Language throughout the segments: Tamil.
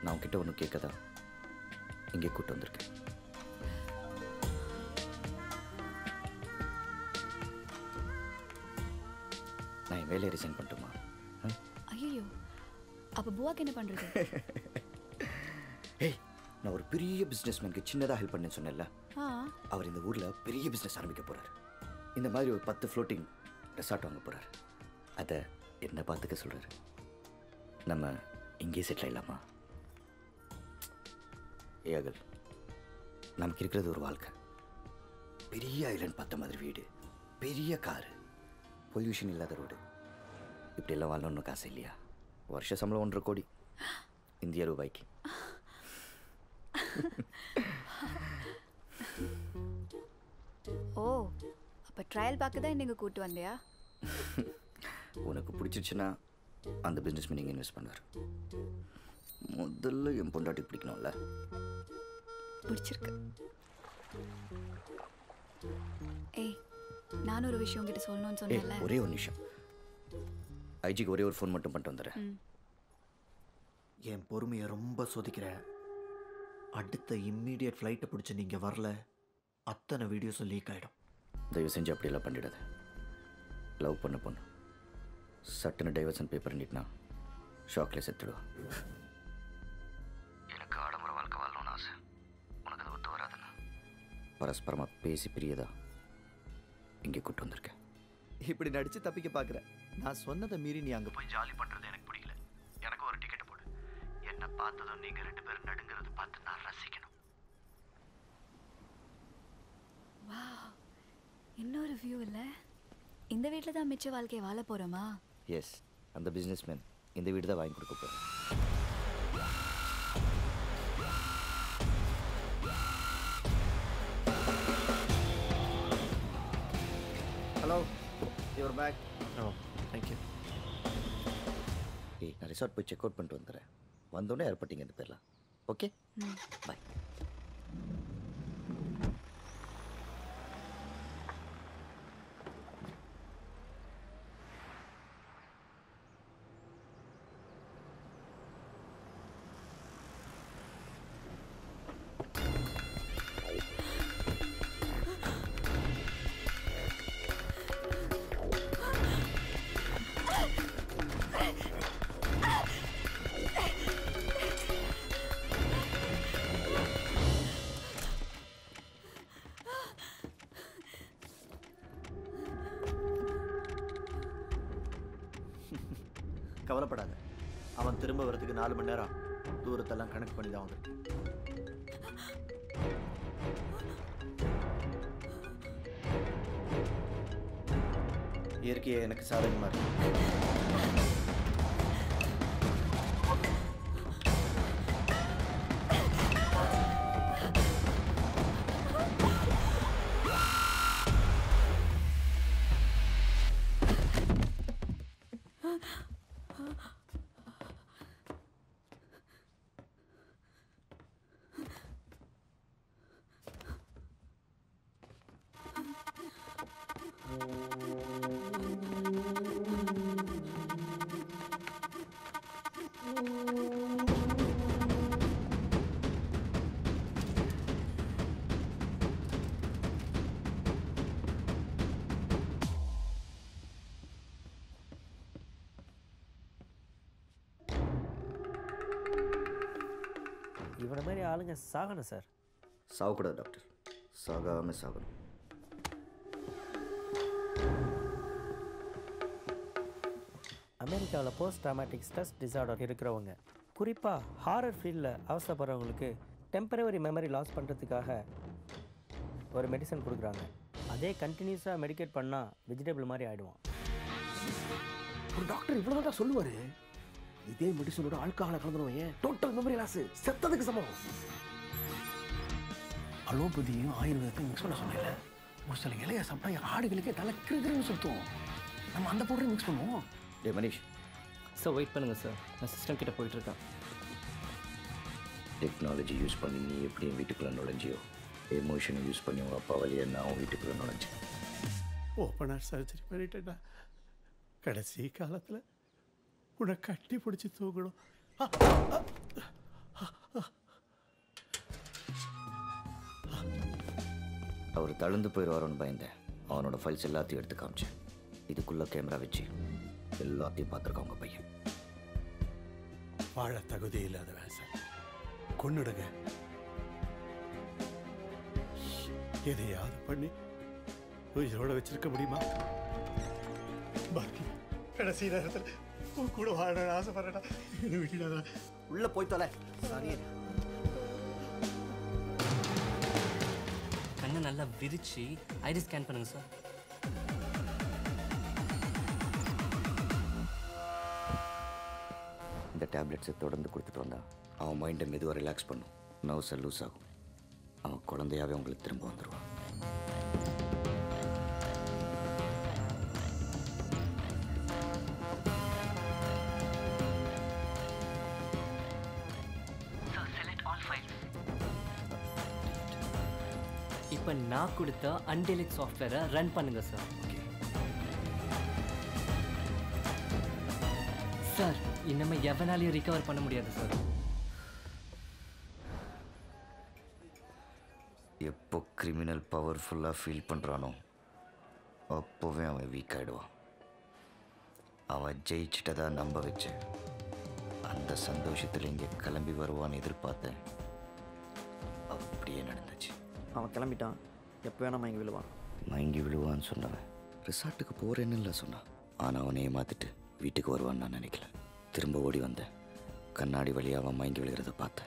நான் உன்கிட்ட ஒன்று கேட்க தான் இங்கே கூட்டு வந்திருக்கேன் நான் என் வேலையை ரிசைன் பண்ணட்டுமா ம்? ஐயோ அப்ப புவாக்கு என்ன பண்றது ஏய் நான் ஒரு பெரிய பிஸ்னஸ்மேனுக்கு சின்னதாக ஹெல்ப் பண்ணேன்னு சொன்னேன்ல ஆ அவர் இந்த ஊரில் பெரிய பிஸ்னஸ் ஆரம்பிக்க போகிறார் இந்த மாதிரி ஒரு பத்து ஃப்ளோட்டிங் ரெசார்ட் வாங்க போகிறார் அதை என்ன பார்த்துக்க சொல்கிறாரு நம்ம இங்கேயே செட்டில் ஆயிடலாமா ஏ அகல் நமக்கு இருக்கிறது ஒரு வாழ்க்கை பெரிய ஐலண்ட் பார்த்த மாதிரி வீடு பெரிய காரு பொல்யூஷன் இல்லாத ரோடு இப்படியெல்லாம் வாழணும்னு காசு இல்லையா வருஷ சம்பளம் ஒன்றரை கோடி இந்திய ரூபாய்க்கு ஓ அப்ப ட்ரையல் பார்க்க தான் நீங்க கூட்டு வந்தியா உனக்கு பிடிச்சிருச்சுன்னா அந்த பிஸ்னஸ் நீங்கள் இன்வெஸ்ட் பண்ணுவார் முதல்ல என் பொண்டாட்டி பிடிக்கணும்ல பிடிச்சிருக்கு ஏய் நானும் ஒரு விஷயம் உங்ககிட்ட சொல்லணும்னு ஏய் சொன்னேன்ல ஒரே ஒரு நிமிஷம் ஐஜிக்கு ஒரே ஒரு ஃபோன் மட்டும் பண்ணிட்டு வந்துடுறேன் ம். என் பொறுமையை ரொம்ப சோதிக்கிற அடுத்த இம்மீடியட் ஃப்ளைட்டை பிடிச்சி நீங்கள் வரல அத்தனை வீடியோஸும் லீக் ஆகிடும் தயவு செஞ்சு அப்படியெல்லாம் பண்ணிடாத லவ் பண்ண பொண்ணு சட்டுன்னு டைவர்சன் பேப்பர் பண்ணிட்டுனா ஷாக்ல செத்துடுவான் எனக்கு ஆடம்பர வாழ்க்கை வாழணும்னு ஆசை உனக்கு அது ஒத்து வராதுண்ணா பரஸ்பரமாக பேசி பிரியதா இங்கே கூட்டு வந்திருக்கேன் இப்படி நடிச்சு தப்பிக்க பார்க்குற நான் சொன்னதை மீறி நீ அங்கே போய் ஜாலி பண்ணுறது எனக்கு பிடிக்கல எனக்கு ஒரு டிக்கெட் போடு என்னை பார்த்ததும் நீங்கள் ரெண்டு பேரும் நடுங்கிறது பார்த்து நான் ரசிக்கணும் இன்னொரு வியூ இல்ல இந்த வீட்டில் தான் மிச்ச வாழ்க்கையை வாழ போறோமா எஸ் அந்த பிஸ்னஸ்மேன் இந்த வீடு தான் வாங்கி கொடுக்க போகிறேன் hello your bag oh thank you ஏய் நான் ரிசார்ட் போய் செக் அவுட் பண்ணிட்டு வந்துடுறேன் வந்தோடனே ஏற்பட்டீங்க இந்த பேர்லாம் ஓகே பாய் கவலைப்படாத அவன் திரும்ப வரதுக்கு நாலு மணி நேரம் தூரத்தெல்லாம் கணக்கு பண்ணி தான் வந்திருக்கேன் இயற்கையை எனக்கு சாதகமாக இருக்கு இவனை மாதிரி ஆளுங்க சாகணும் சார் சாகக்கூடாது டாக்டர் சாகாமல் சாகணும் அமெரிக்காவில் போஸ்ட் ட்ராமேட்டிக் ஸ்ட்ரெஸ் டிசார்டர் இருக்கிறவங்க குறிப்பாக ஹாரர் ஃபீல்டில் அவசரப்படுறவங்களுக்கு டெம்பரவரி மெமரி லாஸ் பண்ணுறதுக்காக ஒரு மெடிசன் கொடுக்குறாங்க அதே கண்டினியூஸாக மெடிகேட் பண்ணால் வெஜிடபிள் மாதிரி ஆகிடுவான் ஒரு டாக்டர் இவ்வளவுதான் சொல்லுவாரு இதே மெடிசனோட ஆல்கஹால கலந்துருவாங்க டோட்டல் மெமரி லாஸ் செத்ததுக்கு சமம் அலோபதியும் ஆயுர்வேதத்தையும் மிக்ஸ் பண்ண சொன்னேன்ல ஒரு சில இலைய சாப்பிட்டா என் ஆடுகளுக்கே தலை கிருக்கிறன்னு சுத்தும் நம்ம அந்த பவுடரை மிக்ஸ் பண்ணுவோம் டே மனிஷ் சார் வெயிட் பண்ணுங்கள் சார் நான் சிஸ்டம் கிட்ட போயிட்டுருக்கேன் டெக்னாலஜி யூஸ் பண்ணி நீ எப்படி என் வீட்டுக்குள்ளே நுழைஞ்சியோ எமோஷனை யூஸ் பண்ணி உங்கள் அப்பா வழியை நான் உன் வீட்டுக்குள்ளே நுழைஞ்சேன் ஓப்பனர் சர்ஜரி பண்ணிட்டேன்டா கடைசி காலத்தில் உன்னை கட்டி பிடிச்சி தூக்கணும் ஆ, ஆ, ஆ. அவர் தழுந்து போயிடுவாரோன்னு பயந்தேன் அவனோட ஃபைல்ஸ் எல்லாத்தையும் எடுத்து காமிச்சேன் இதுக்குள்ளே கேமரா வச்சு எல்லாத்தையும் பார்த்துருக்கான் உங்கள் பையன் வாழ தகுதி இல்லாதவன் சார் கொன்னுடுங்க எதையாவது பண்ணி உயிரோட வச்சிருக்க முடியுமா பாக்கி கடைசி நேரத்தில் உன் கூட வாழணும்னு ஆசைப்படுறடா என்னை விட்டுடாதா உள்ள போய் தொலை சாரியே கண்ணை நல்லா விரிச்சு ஐரிஸ் ஸ்கேன் பண்ணுங்க சார் இந்த டேப்லெட்ஸை தொடர்ந்து கொடுத்துட்டு வந்தா அவன் மைண்டை மெதுவாக ரிலாக்ஸ் பண்ணும் நர்வ்ஸை லூஸ் ஆகும் அவன் குழந்தையாவே உங்களுக்கு திரும்ப வந்துடுவான் இப்போ நான் கொடுத்த அன்டெலிக் சாஃப்ட்வேரை ரன் பண்ணுங்க சார் சார் இனிமே எவனாலையும் ரிகவர் பண்ண முடியாது சார் எப்போ கிரிமினல் பவர்ஃபுல்லாக ஃபீல் பண்ணுறானோ அப்போவே அவன் வீக் ஆகிடுவான் அவன் ஜெயிச்சிட்டதா நம்ப வச்சேன் அந்த சந்தோஷத்தில் இங்கே கிளம்பி வருவான்னு எதிர்பார்த்தேன் அப்படியே நடந்துச்சு அவன் கிளம்பிட்டான் எப்போ வேணா மயங்கி விழுவான் மயங்கி விழுவான்னு சொன்னவன் ரிசார்ட்டுக்கு போகிறேன்னு இல்லை சொன்னான் ஆனால் அவனை ஏமாத்திட்டு வீட்டுக்கு வருவான்னு நான் நினைக்கல திரும்ப ஓடி வந்தேன் கண்ணாடி வழியாக அவன் மயங்கி விழுகிறத பார்த்தேன்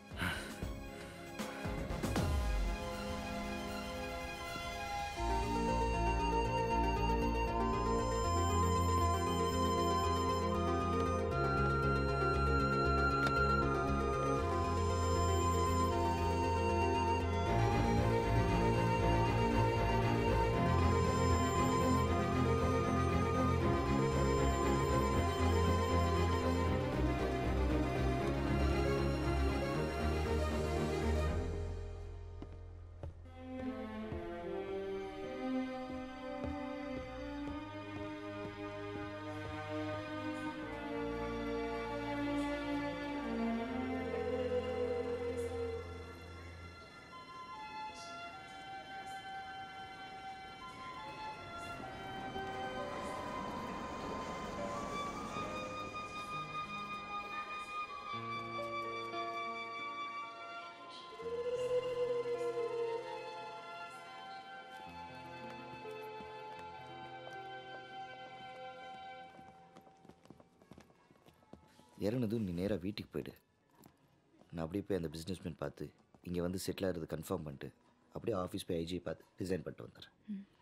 இறங்குனதும் நீ நேராக வீட்டுக்கு போயிடு நான் அப்படியே போய் அந்த பிஸ்னஸ்மேன் பார்த்து இங்கே வந்து செட்டில் ஆகிறது கன்ஃபார்ம் பண்ணிட்டு அப்படியே ஆஃபீஸ் போய் ஐஜி பார்த்து டிசைன் பண்ணிட்டு வந்துடுறேன்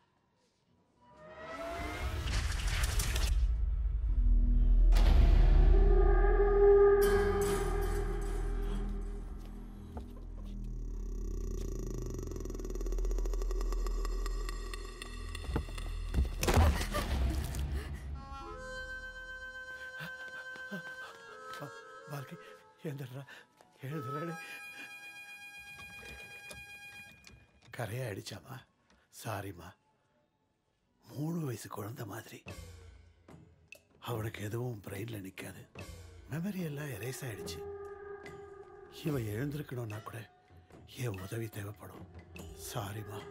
வாழ்க்கை எழுந்துடுறா எழுதுறாடு கரையா அடிச்சாமா சாரிம்மா மூணு வயசு குழந்தை மாதிரி அவனுக்கு எதுவும் பிரெயினில் நிற்காது மெமரி எல்லாம் எரேஸ் ஆயிடுச்சு இவன் எழுந்திருக்கணும்னா கூட என் உதவி தேவைப்படும் சாரிம்மா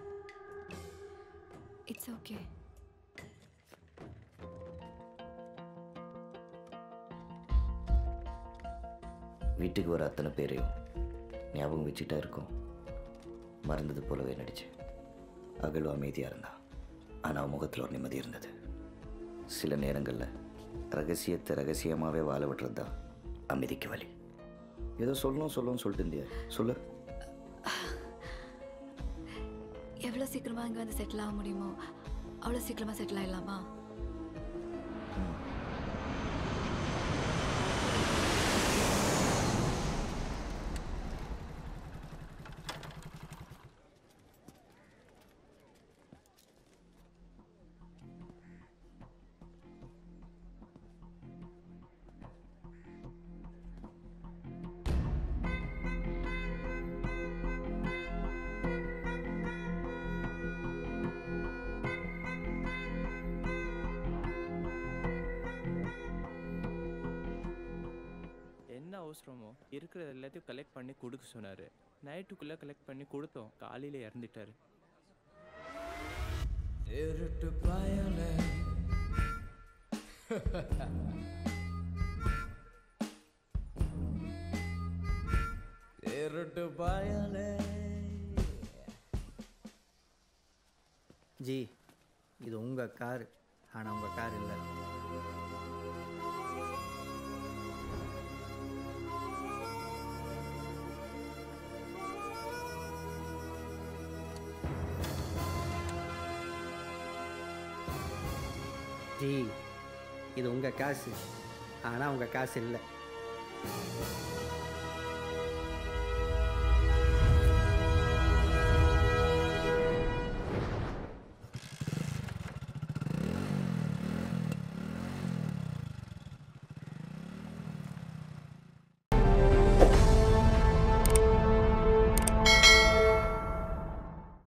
இட்ஸ் ஓகே வீட்டுக்கு வர அத்தனை பேரையும் ஞாபகம் வச்சுட்டா இருக்கும் மறந்தது போலவே நடிச்சேன் அகழ்வு அமைதியாக இருந்தான் ஆனால் அவன் முகத்தில் ஒரு நிம்மதி இருந்தது சில நேரங்களில் ரகசியத்தை ரகசியமாகவே வாழ விட்டுறது தான் அமைதிக்கு வழி ஏதோ சொல்லணும் சொல்லணும்னு சொல்லிட்டு இருந்தியா சொல்லு எவ்வளோ சீக்கிரமா இங்கே வந்து செட்டில் ஆக முடியுமோ அவ்வளோ சீக்கிரமா செட்டில் ஆயிடலாமா என்ன அவசரமோ இருக்கிற எல்லாத்தையும் கலெக்ட் பண்ணி கொடுக்க சொன்னார் நைட்டுக்குள்ளே கலெக்ட் பண்ணி கொடுத்தோம் காலையில் இறந்துட்டாரு திருட்டு பயலே திருட்டு பயலே ஜி இது உங்கள் கார் ஆனால் உங்கள் கார் இல்லை ஜி இது உங்கள் காசு ஆனால் உங்கள் காசு இல்லை